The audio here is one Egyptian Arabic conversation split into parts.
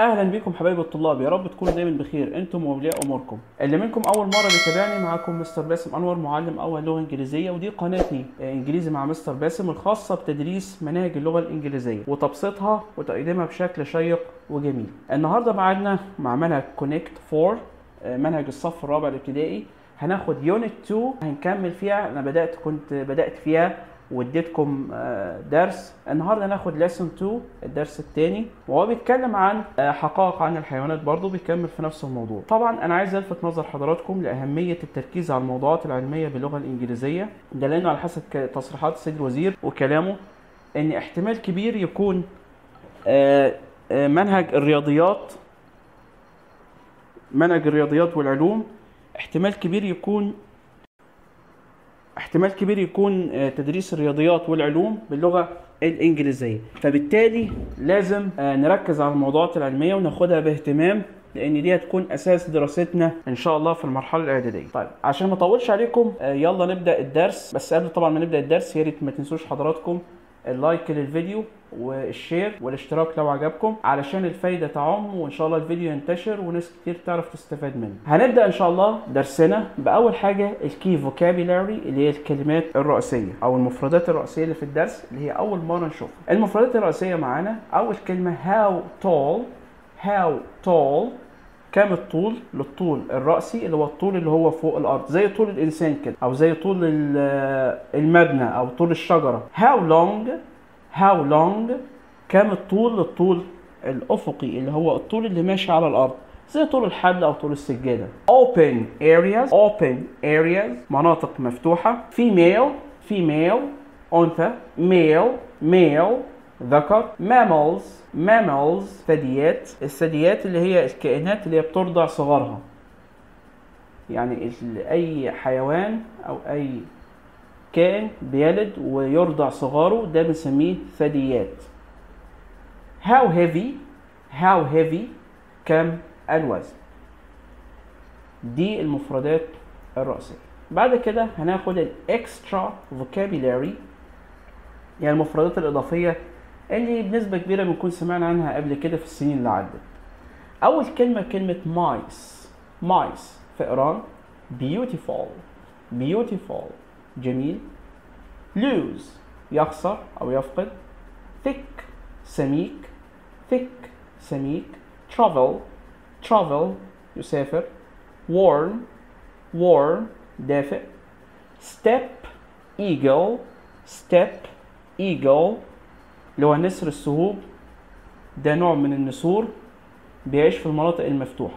اهلا بكم حبايب الطلاب يا رب تكونوا دايما بخير انتم واولياء اموركم اللي منكم اول مره بيتابعني معاكم مستر باسم انور معلم اول لغه انجليزيه ودي قناتي آه، انجليزي مع مستر باسم الخاصه بتدريس مناهج اللغه الانجليزيه وتبسيطها وتقديمها بشكل شيق وجميل النهارده معادنا مع منهج كونكت 4 آه، منهج الصف الرابع الابتدائي هناخد يونت 2 هنكمل فيها انا بدات كنت بدات فيها واديتكم آه، درس النهارده هناخد ليسون 2 الدرس الثاني وهو بيتكلم عن آه، حقائق عن الحيوانات برضه بيكمل في نفس الموضوع طبعا انا عايز الفت نظر حضراتكم لاهميه التركيز على الموضوعات العلميه باللغه الانجليزيه ده لانه على حسب ك- تصريحات السيد الوزير وكلامه ان احتمال كبير يكون آه، آه، منهج الرياضيات منهج الرياضيات والعلوم احتمال كبير يكون احتمال كبير يكون آه، تدريس الرياضيات والعلوم باللغة الإنجليزية فبالتالي لازم آه، نركز على الموضوعات العلمية وناخدها باهتمام لأن دي هتكون أساس دراستنا إن شاء الله في المرحلة الإعدادية. طيب عشان ما أطولش عليكم آه، يلا نبدأ الدرس بس قبل طبعا ما نبدأ الدرس يا ريت ما تنسوش حضراتكم اللايك للفيديو والشير والاشتراك لو عجبكم علشان الفايدة تعم وإن شاء الله الفيديو ينتشر وناس كتير تعرف تستفاد منه هنبدأ إن شاء الله درسنا بأول حاجة الكي فوكابيلاري اللي هي الكلمات الرئيسية أو المفردات الرئيسية اللي في الدرس اللي هي أول مرة نشوفها المفردات الرئيسية معانا أول كلمة how tall how tall كام الطول للطول الرأسي اللي هو الطول اللي هو فوق الأرض زي طول الإنسان كده أو زي طول ال- المبنى أو طول الشجرة how long how long كام الطول للطول الأفقي اللي هو الطول اللي ماشي على الأرض زي طول الحبل أو طول السجادة open areas open areas مناطق مفتوحة female female أنثى male male ذكر mammals mammals ثدييات الثدييات اللي هي الكائنات اللي هي بترضع صغارها يعني ال- اي حيوان او اي كائن بيلد ويرضع صغاره ده بنسميه ثدييات how heavy how heavy كم الوزن دي المفردات الرئيسية بعد كده هناخد الاكسترا vocabulary يعني المفردات الإضافية اللي بنسبة كبيرة بنكون سمعنا عنها قبل كده في السنين اللي عدت أول كلمة كلمة مايس مايس فئران beautiful beautiful جميل lose يخسر أو يفقد thick سميك thick سميك travel travel يسافر warm warm دافئ step eagle step eagle اللي هو نسر السهوب ده نوع من النسور بيعيش في المناطق المفتوحة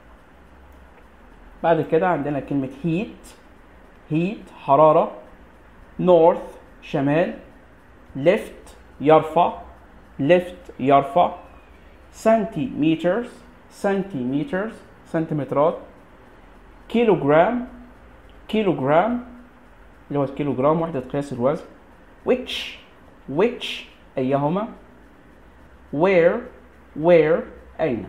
بعد كده عندنا كلمة heat heat حرارة north شمال left يرفع left يرفع centimeters centimeters سنتيمترات كيلوغرام كيلوغرام اللي هو الكيلوغرام وحدة قياس الوزن which which أيهما where where أين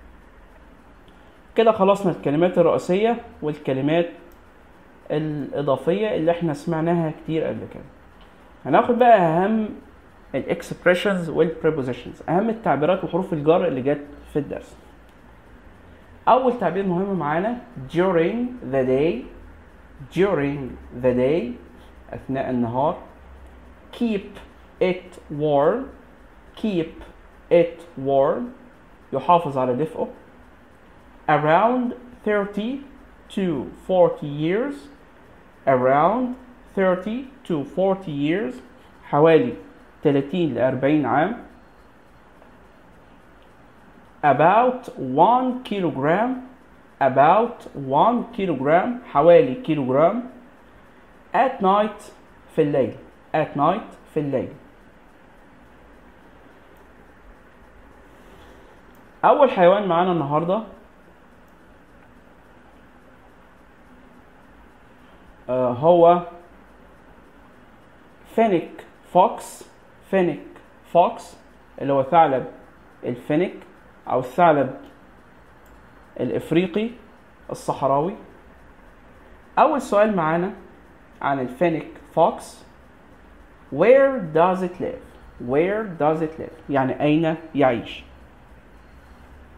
كده خلصنا الكلمات الرئيسية والكلمات الإضافية اللي احنا سمعناها كتير قبل كده هناخد بقى أهم الاكسبريشنز والبريبوزيشنز أهم التعبيرات وحروف الجر اللي جت في الدرس أول تعبير مهم معانا during the day during the day أثناء النهار keep it warm keep it warm يحافظ على دفئه around 30 to 40 years around 30 to 40 years حوالي 30 ل 40 عام about 1 kilogram about 1 kilogram حوالي كيلوغرام at night في الليل at night في الليل أول حيوان معانا النهاردة آه، هو فينيك فوكس فينيك فوكس اللي هو ثعلب الفينيك أو الثعلب الإفريقي الصحراوي أول سؤال معانا عن الفينيك فوكس Where does it live? Where does it live? يعني أين يعيش؟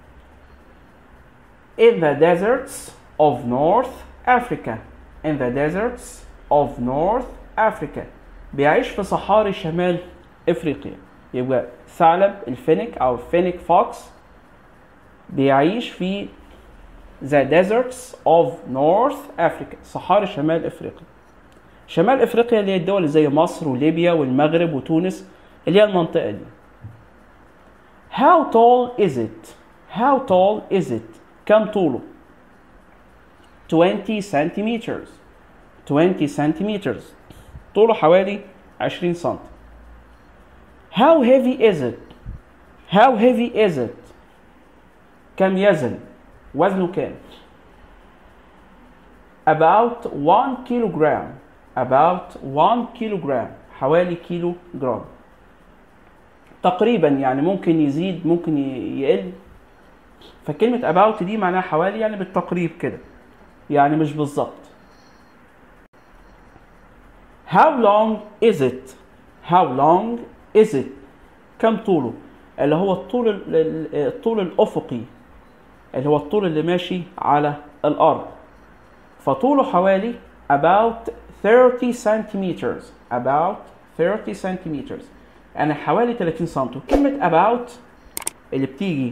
in the deserts of North Africa in the deserts of North Africa بيعيش في صحاري شمال افريقيا يبقى ثعلب الفينيك او فينيك فوكس بيعيش في the deserts of North Africa صحاري شمال افريقيا شمال افريقيا اللي هي الدول اللي زي مصر وليبيا والمغرب وتونس اللي هي المنطقة دي How tall is it? How tall is it? كم طوله؟ 20 centimeters 20 centimeters طوله حوالي 20 سم How heavy is it? How heavy is it? كم يزن؟ وزنه كام؟ About 1 kilogram About 1 kilogram حوالي كيلو جرام تقريبا يعني ممكن يزيد ممكن ي- يقل فكلمة about دي معناها حوالي يعني بالتقريب كده يعني مش بالظبط How long is it? How long is it? كم طوله؟ اللي هو الطول ال- ال- الطول الأفقي اللي هو الطول اللي ماشي على الأرض فطوله حوالي about 30 centimeters about 30 centimeters يعني حوالي 30 سم كلمة about اللي بتيجي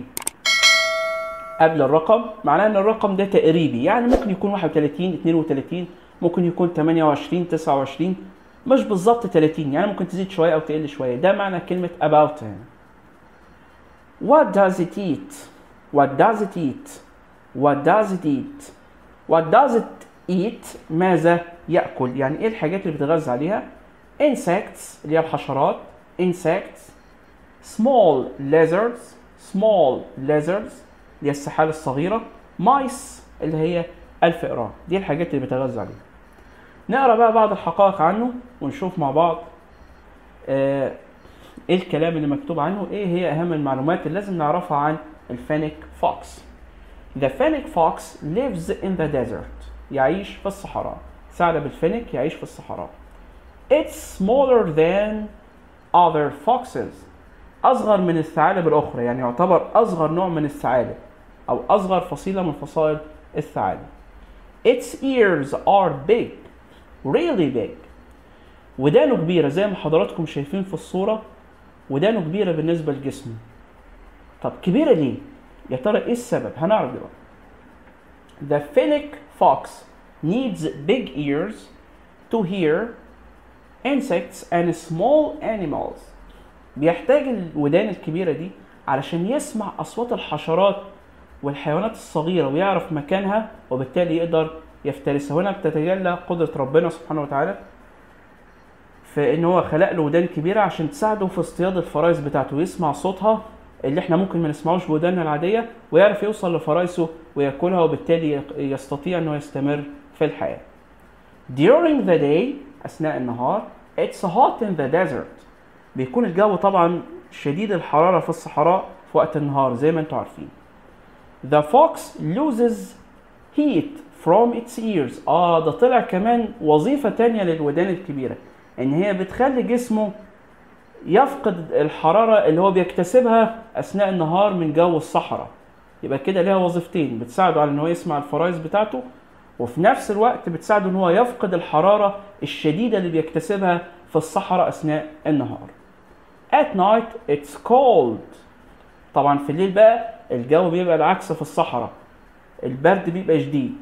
قبل الرقم معناه ان الرقم ده تقريبي يعني ممكن يكون 31 32 ممكن يكون 28 29 مش بالظبط 30 يعني ممكن تزيد شويه او تقل شويه ده معنى كلمه about هنا What does it eat? What does it eat? What does it eat? What does it eat? ماذا يأكل؟ يعني ايه الحاجات اللي بتغذى عليها؟ Insects اللي هي الحشرات Insects Small lizards Small lizards اللي هي السحالة الصغيرة Mice اللي هي الفئران دي الحاجات اللي بتغذى عليها نقرا بقى بعض الحقائق عنه ونشوف مع بعض آه ايه الكلام اللي مكتوب عنه ايه هي اهم المعلومات اللي لازم نعرفها عن الفينيك فوكس The fennec fox lives in the desert يعيش في الصحراء ثعلب الفينيك يعيش في الصحراء It's smaller than other foxes أصغر من الثعالب الأخرى يعني يعتبر أصغر نوع من الثعالب أو أصغر فصيلة من فصائل الثعالب Its ears are big really big ودانه كبيرة زي ما حضراتكم شايفين في الصورة ودانه كبيرة بالنسبة لجسمه طب كبيرة ليه؟ يا ترى ايه السبب؟ هنعرف دلوقتي. The fennec fox needs big ears to hear insects and small animals. بيحتاج الودان الكبيرة دي علشان يسمع أصوات الحشرات والحيوانات الصغيرة ويعرف مكانها وبالتالي يقدر يفترسها. هنا بتتجلى قدرة ربنا سبحانه وتعالى في ان هو خلق له ودان كبيره عشان تساعده في اصطياد الفرايس بتاعته ويسمع صوتها اللي احنا ممكن ما نسمعوش بوداننا العاديه ويعرف يوصل لفرايسه وياكلها وبالتالي يستطيع انه يستمر في الحياه. During the day اثناء النهار it's hot in the desert بيكون الجو طبعا شديد الحراره في الصحراء في وقت النهار زي ما انتم عارفين. The fox loses heat from its ears اه ده طلع كمان وظيفه تانية للودان الكبيره ان هي بتخلي جسمه يفقد الحرارة اللي هو بيكتسبها أثناء النهار من جو الصحراء يبقى كده ليها وظيفتين بتساعده على ان هو يسمع الفرايس بتاعته وفي نفس الوقت بتساعده ان هو يفقد الحرارة الشديدة اللي بيكتسبها في الصحراء أثناء النهار At night it's cold طبعا في الليل بقى الجو بيبقى العكس في الصحراء البرد بيبقى شديد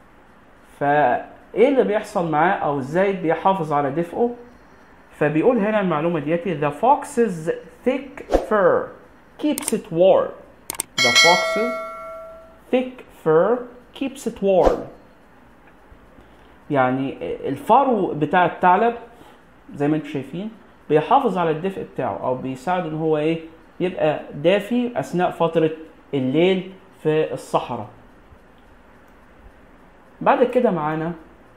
فايه اللي بيحصل معاه او ازاي بيحافظ على دفئه فبيقول هنا المعلومة دياتي the fox's thick fur keeps it warm the fox's thick fur keeps it warm يعني الفرو بتاع الثعلب زي ما انتم شايفين بيحافظ على الدفء بتاعه او بيساعد ان هو ايه يبقى دافي اثناء فترة الليل في الصحراء بعد كده معانا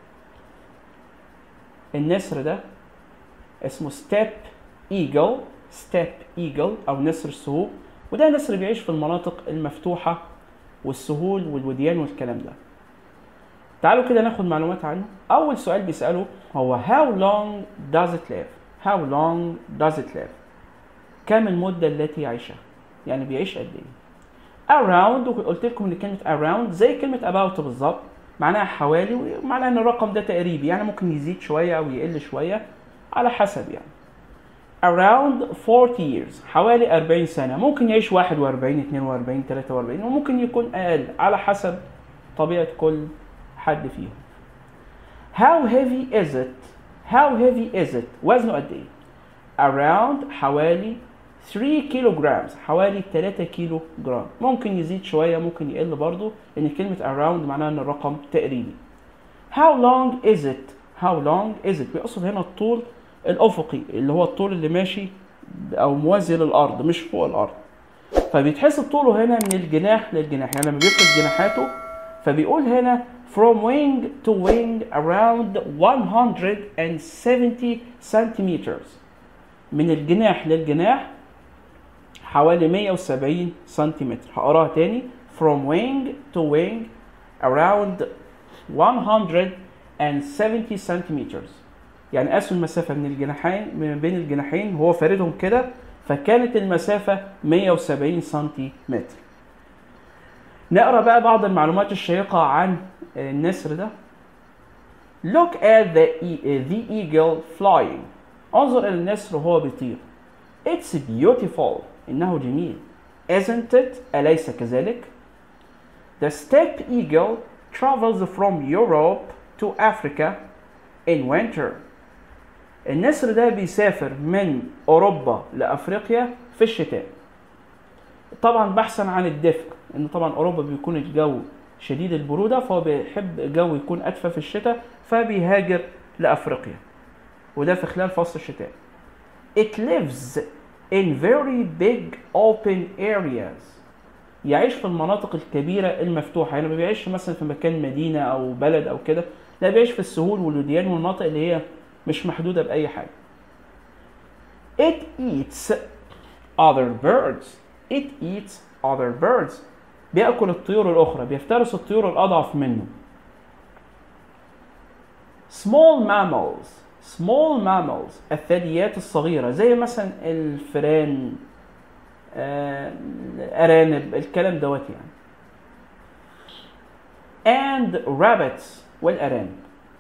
النسر ده اسمه ستيب ايجل ستيب ايجل او نسر السهول وده نسر بيعيش في المناطق المفتوحة والسهول والوديان والكلام ده تعالوا كده ناخد معلومات عنه اول سؤال بيسأله هو how long does it live how long does it live كم المدة التي يعيشها يعني بيعيش قد ايه around وقلت لكم ان كلمه around زي كلمه about بالظبط معناها حوالي ومعناها ان الرقم ده تقريبي يعني ممكن يزيد شويه او يقل شويه على حسب يعني around 40 years حوالي 40 سنه ممكن يعيش 41 42 43 وممكن يكون اقل على حسب طبيعه كل حد فيهم how heavy is it how heavy is it وزنه قد ايه around حوالي 3 كيلو جرامز حوالي 3 كيلو جرام ممكن يزيد شويه ممكن يقل برضه لان كلمه around معناها ان الرقم تقريبي how long is it how long is it بيقصد هنا الطول الافقي اللي هو الطول اللي ماشي او موازي للارض مش فوق الارض فبيتحسب طوله هنا من الجناح للجناح يعني لما بيفرد جناحاته فبيقول هنا from wing to wing around 170 centimeters من الجناح للجناح حوالي 170 سنتيمتر هقراها تاني from wing to wing around 170 centimeters يعني قاسوا المسافة من الجناحين من بين الجناحين وهو فاردهم كده فكانت المسافة 170 سنتيمتر نقرا بقى بعض المعلومات الشيقة عن النسر ده Look at the, the eagle flying انظر إلى النسر وهو بيطير It's beautiful إنه جميل Isn't it أليس كذلك The steppe eagle travels from Europe to Africa in winter النسر ده بيسافر من أوروبا لأفريقيا في الشتاء طبعا بحثا عن الدفء ان طبعا اوروبا بيكون الجو شديد البروده فهو بيحب الجو يكون ادفى في الشتاء فبيهاجر لافريقيا وده في خلال فصل الشتاء It lives in very big open areas يعيش في المناطق الكبيرة المفتوحة يعني ما بيعيش مثلا في مكان مدينة أو بلد أو كده لا بيعيش في السهول والوديان والمناطق اللي هي مش محدودة بأي حاجة It eats other birds It eats other birds بيأكل الطيور الأخرى بيفترس الطيور الأضعف منه small mammals small mammals الثدييات الصغيرة زي مثلا الفئران آه، الأرانب الكلام دوت يعني and rabbits والأرانب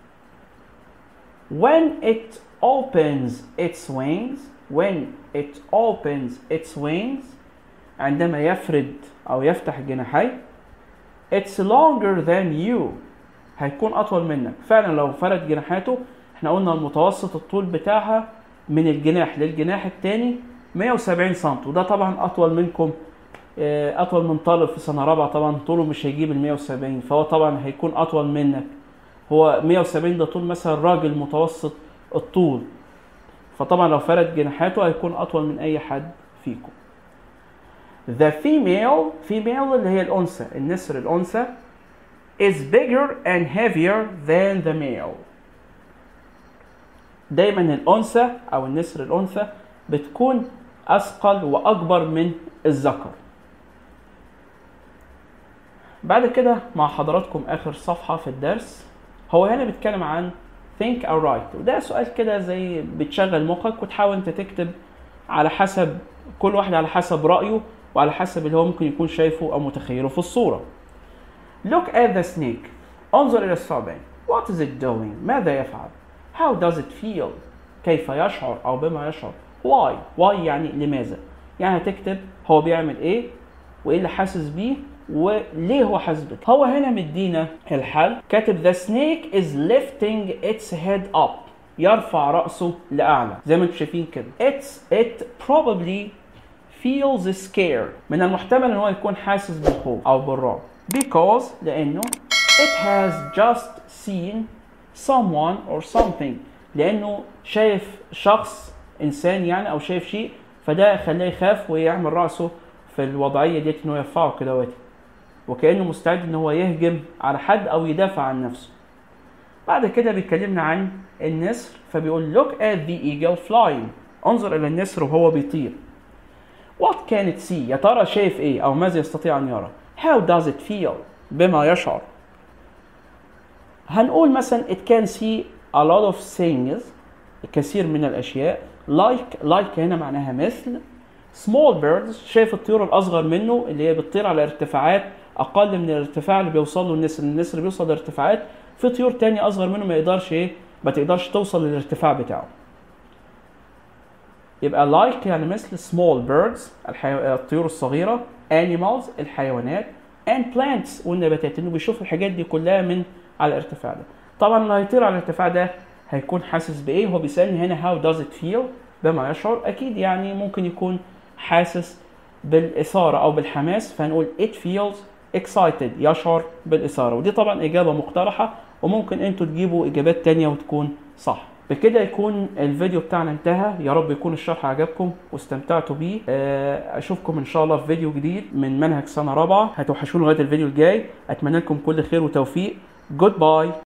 when it opens its wings when it opens its wings عندما يفرد أو يفتح جناحيه it's longer than you هيكون أطول منك فعلا لو فرد جناحاته احنا قلنا المتوسط الطول بتاعها من الجناح للجناح التاني 170 سم وده طبعا أطول منكم آه، أطول من طالب في سنة رابعة طبعا طوله مش هيجيب ال 170 فهو طبعا هيكون أطول منك هو 170 ده طول مثلا راجل متوسط الطول فطبعا لو فرد جناحاته هيكون أطول من أي حد فيكم The female female اللي هي الأنثى النسر الأنثى is bigger and heavier than the male دايما الأنثى أو النسر الأنثى بتكون أثقل وأكبر من الذكر بعد كده مع حضراتكم آخر صفحة في الدرس هو هنا بيتكلم عن think or write وده سؤال كده زي بتشغل مخك وتحاول انت تكتب على حسب كل واحد على حسب رأيه وعلى حسب اللي هو ممكن يكون شايفه أو متخيله في الصورة Look at the snake انظر إلى الثعبان What is it doing ماذا يفعل How does it feel كيف يشعر أو بما يشعر Why Why يعني لماذا يعني هتكتب هو بيعمل إيه وإيه اللي حاسس بيه وليه هو حاسس بيه هو هنا مدينا الحل كاتب the snake is lifting its head up يرفع رأسه لأعلى زي ما انتم شايفين كده it's it probably feels scared من المحتمل ان هو يكون حاسس بالخوف او بالرعب because لانه it has just seen someone or something لانه شايف شخص انسان يعني او شايف شيء فده خلاه يخاف ويعمل راسه في الوضعيه ديت ان هو يرفعه كده واتي وكانه مستعد ان هو يهجم على حد او يدافع عن نفسه بعد كده بيكلمنا عن النسر فبيقول look at the eagle flying انظر الى النسر وهو بيطير What can it see يا ترى شايف ايه او ماذا يستطيع ان يرى How does it feel بما يشعر هنقول مثلا it can see a lot of things الكثير من الاشياء like like هنا معناها مثل small birds شايف الطيور الاصغر منه اللي هي بتطير على ارتفاعات اقل من الارتفاع اللي بيوصل له النسر النسر بيوصل لارتفاعات في طيور تانية اصغر منه ما يقدرش ايه ما تقدرش توصل للارتفاع بتاعه يبقى like يعني مثل small birds الحيو... الطيور الصغيرة animals الحيوانات and plants والنباتات انه بيشوف الحاجات دي كلها من على الارتفاع ده طبعا اللي هيطير على الارتفاع ده هيكون حاسس بايه هو بيسالني هنا how does it feel بما يشعر اكيد يعني ممكن يكون حاسس بالاثاره او بالحماس فهنقول it feels excited يشعر بالاثاره ودي طبعا اجابه مقترحه وممكن انتوا تجيبوا اجابات تانية وتكون صح بكده يكون الفيديو بتاعنا انتهى يا رب يكون الشرح عجبكم واستمتعتوا بيه آه، اشوفكم ان شاء الله في فيديو جديد من منهج سنه رابعه هتوحشوني لغايه الفيديو الجاي اتمنى لكم كل خير وتوفيق جود باي